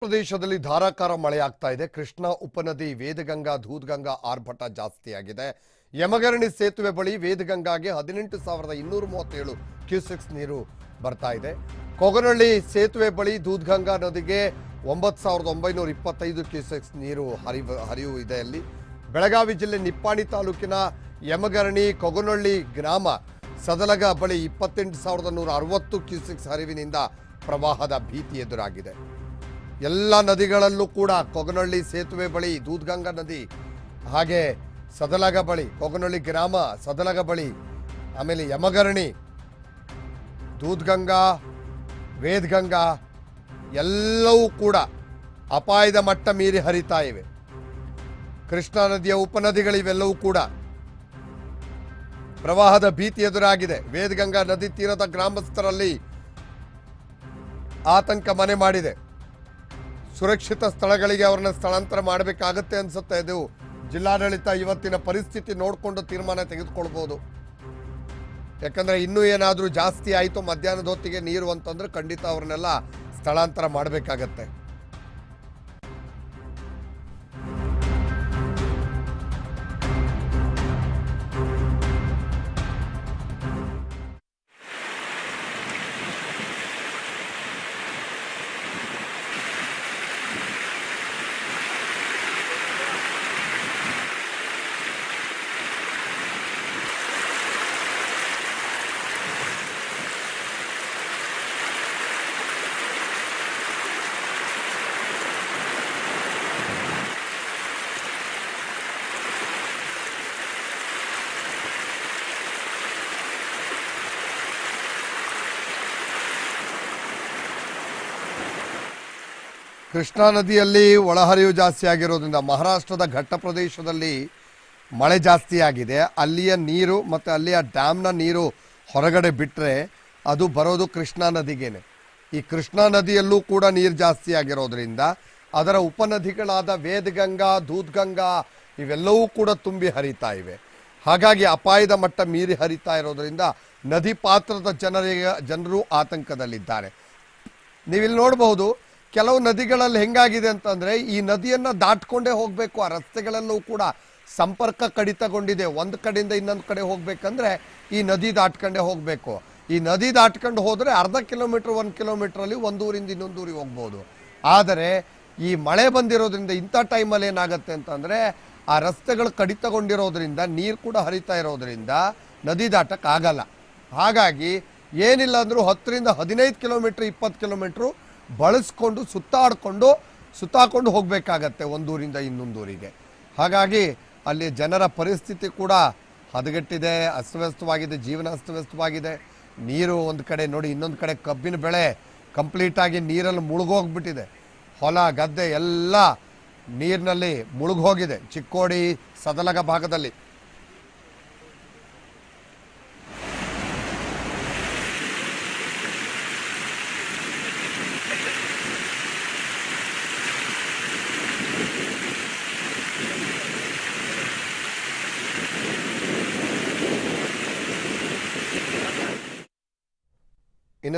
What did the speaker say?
ಪ್ರದೇಶದಲ್ಲಿ ಧಾರಾಕಾರ ಮಳೆ ಆಗ್ತಾ ಇದೆ ಕೃಷ್ಣಾ ಉಪನದಿ ವೇದಗಂಗಾ ದೂದ್ಗಂಗಾ ಆರ್ಭಟ ಜಾಸ್ತಿಯಾಗಿದೆ ಯಮಗರಣಿ ಸೇತುವೆ ಬಳಿ ವೇದಗಂಗಾಗೆ ಹದಿನೆಂಟು ಸಾವಿರದ ಇನ್ನೂರ ಮೂವತ್ತೇಳು ಕ್ಯೂಸೆಕ್ಸ್ ನೀರು ಬರ್ತಾ ಇದೆ ಕೊಗನಹಳ್ಳಿ ಸೇತುವೆ ಬಳಿ ದೂದ್ಗಂಗಾ ನದಿಗೆ ಒಂಬತ್ತು ಸಾವಿರದ ಒಂಬೈನೂರ ಇಪ್ಪತ್ತೈದು ಕ್ಯೂಸೆಕ್ಸ್ ನೀರು ಹರಿವು ಹರಿವು ಇದೆ ಅಲ್ಲಿ ಬೆಳಗಾವಿ ಜಿಲ್ಲೆ ನಿಪ್ಪಾಣಿ ತಾಲೂಕಿನ ಯಮಗರಣಿ ಕೊಗನಹಳ್ಳಿ ಗ್ರಾಮ ಸದಲಗ ಬಳಿ ಇಪ್ಪತ್ತೆಂಟು ಸಾವಿರದ ನೂರ ಅರವತ್ತು ಕ್ಯೂಸೆಕ್ಸ್ ಹರಿವಿನಿಂದ ಪ್ರವಾಹದ ಭೀತಿ ಎದುರಾಗಿದೆ ಎಲ್ಲ ನದಿಗಳಲ್ಲೂ ಕೂಡ ಕೊಗನಹಳ್ಳಿ ಸೇತುವೆ ಬಳಿ ದೂದ್ಗಂಗಾ ನದಿ ಹಾಗೆ ಸದಲಗ ಬಳಿ ಕೊಗನಹಳ್ಳಿ ಗ್ರಾಮ ಸದಲಗ ಬಳಿ ಆಮೇಲೆ ಯಮಗರಣಿ ದೂದ್ಗಂಗಾ ವೇದ್ಗಂಗಾ ಎಲ್ಲವೂ ಕೂಡ ಅಪಾಯದ ಮಟ್ಟ ಮೀರಿ ಹರಿತಾ ಇವೆ ಕೃಷ್ಣಾ ನದಿಯ ಉಪನದಿಗಳಿವೆಲ್ಲವೂ ಕೂಡ ಪ್ರವಾಹದ ಭೀತಿ ಎದುರಾಗಿದೆ ವೇದಗಂಗಾ ನದಿ ತೀರದ ಗ್ರಾಮಸ್ಥರಲ್ಲಿ ಆತಂಕ ಮನೆ ಮಾಡಿದೆ ಸುರಕ್ಷಿತ ಸ್ಥಳಗಳಿಗೆ ಅವ್ರನ್ನ ಸ್ಥಳಾಂತರ ಮಾಡಬೇಕಾಗತ್ತೆ ಅನ್ಸುತ್ತೆ ಇದು ಜಿಲ್ಲಾಡಳಿತ ಇವತ್ತಿನ ಪರಿಸ್ಥಿತಿ ನೋಡಿಕೊಂಡು ತೀರ್ಮಾನ ತೆಗೆದುಕೊಳ್ಬೋದು ಯಾಕಂದ್ರೆ ಇನ್ನೂ ಏನಾದರೂ ಜಾಸ್ತಿ ಆಯಿತು ಮಧ್ಯಾಹ್ನದ ಹೊತ್ತಿಗೆ ನೀರು ಅಂತಂದ್ರೆ ಖಂಡಿತ ಅವ್ರನ್ನೆಲ್ಲ ಸ್ಥಳಾಂತರ ಮಾಡಬೇಕಾಗತ್ತೆ ಕೃಷ್ಣಾ ನದಿಯಲ್ಲಿ ಒಳಹರಿವು ಜಾಸ್ತಿ ಆಗಿರೋದ್ರಿಂದ ಮಹಾರಾಷ್ಟ್ರದ ಘಟ್ಟ ಪ್ರದೇಶದಲ್ಲಿ ಮಳೆ ಜಾಸ್ತಿ ಆಗಿದೆ ಅಲ್ಲಿಯ ನೀರು ಮತ್ತು ಅಲ್ಲಿಯ ಡ್ಯಾಮ್ನ ನೀರು ಹೊರಗಡೆ ಬಿಟ್ಟರೆ ಅದು ಬರೋದು ಕೃಷ್ಣಾ ನದಿಗೇನೆ ಈ ಕೃಷ್ಣಾ ನದಿಯಲ್ಲೂ ಕೂಡ ನೀರು ಜಾಸ್ತಿ ಆಗಿರೋದ್ರಿಂದ ಅದರ ಉಪನದಿಗಳಾದ ವೇದಗಂಗಾ ದೂದ್ಗಂಗಾ ಇವೆಲ್ಲವೂ ಕೂಡ ತುಂಬಿ ಹರಿತಾ ಇವೆ ಹಾಗಾಗಿ ಅಪಾಯದ ಮಟ್ಟ ಮೀರಿ ಹರಿತಾ ಇರೋದ್ರಿಂದ ನದಿ ಪಾತ್ರದ ಜನರಿಗೆ ಜನರು ಆತಂಕದಲ್ಲಿದ್ದಾರೆ ನೀವಿಲ್ಲಿ ನೋಡಬಹುದು ಕೆಲವು ನದಿಗಳಲ್ಲಿ ಹೆಂಗಾಗಿದೆ ಅಂತಂದ್ರೆ ಈ ನದಿಯನ್ನ ದಾಟ್ಕೊಂಡೇ ಹೋಗ್ಬೇಕು ಆ ರಸ್ತೆಗಳೆಲ್ಲವೂ ಕೂಡ ಸಂಪರ್ಕ ಕಡಿತಗೊಂಡಿದೆ ಒಂದು ಕಡೆಯಿಂದ ಇನ್ನೊಂದು ಕಡೆ ಹೋಗ್ಬೇಕಂದ್ರೆ ಈ ನದಿ ದಾಟ್ಕೊಂಡೇ ಹೋಗ್ಬೇಕು ಈ ನದಿ ದಾಟ್ಕೊಂಡು ಹೋದ್ರೆ ಅರ್ಧ ಕಿಲೋಮೀಟರ್ ಒಂದು ಕಿಲೋಮೀಟರ್ ಅಲ್ಲಿ ಒಂದೂರಿಂದ ಇನ್ನೊಂದು ಊರಿಗೆ ಹೋಗ್ಬೋದು ಆದರೆ ಈ ಮಳೆ ಬಂದಿರೋದ್ರಿಂದ ಇಂಥ ಟೈಮಲ್ಲಿ ಏನಾಗುತ್ತೆ ಅಂತಂದ್ರೆ ಆ ರಸ್ತೆಗಳು ಕಡಿತಗೊಂಡಿರೋದ್ರಿಂದ ನೀರು ಕೂಡ ಹರಿತಾ ಇರೋದ್ರಿಂದ ನದಿ ದಾಟಕ್ಕೆ ಆಗಲ್ಲ ಹಾಗಾಗಿ ಏನಿಲ್ಲ ಅಂದ್ರೂ ಹತ್ತರಿಂದ ಹದಿನೈದು ಕಿಲೋಮೀಟ್ರ್ ಇಪ್ಪತ್ತು ಕಿಲೋಮೀಟ್ರು ಬಳಸ್ಕೊಂಡು ಸುತ್ತಾಡಿಕೊಂಡು ಸುತ್ತಾಕೊಂಡು ಹೋಗಬೇಕಾಗತ್ತೆ ಒಂದೂರಿಂದ ಇನ್ನೊಂದೂರಿಗೆ ಹಾಗಾಗಿ ಅಲ್ಲಿ ಜನರ ಪರಿಸ್ಥಿತಿ ಕೂಡ ಹದಗೆಟ್ಟಿದೆ ಅಸ್ತವ್ಯಸ್ತವಾಗಿದೆ ಜೀವನ ಅಸ್ತವ್ಯಸ್ತವಾಗಿದೆ ನೀರು ಒಂದು ಕಡೆ ನೋಡಿ ಇನ್ನೊಂದು ಕಡೆ ಕಬ್ಬಿನ ಬೆಳೆ ಕಂಪ್ಲೀಟಾಗಿ ನೀರಲ್ಲಿ ಮುಳುಗೋಗ್ಬಿಟ್ಟಿದೆ ಹೊಲ ಗದ್ದೆ ಎಲ್ಲ ನೀರಿನಲ್ಲಿ ಮುಳುಗೋಗಿದೆ ಚಿಕ್ಕೋಡಿ ಸದಲಗ ಭಾಗದಲ್ಲಿ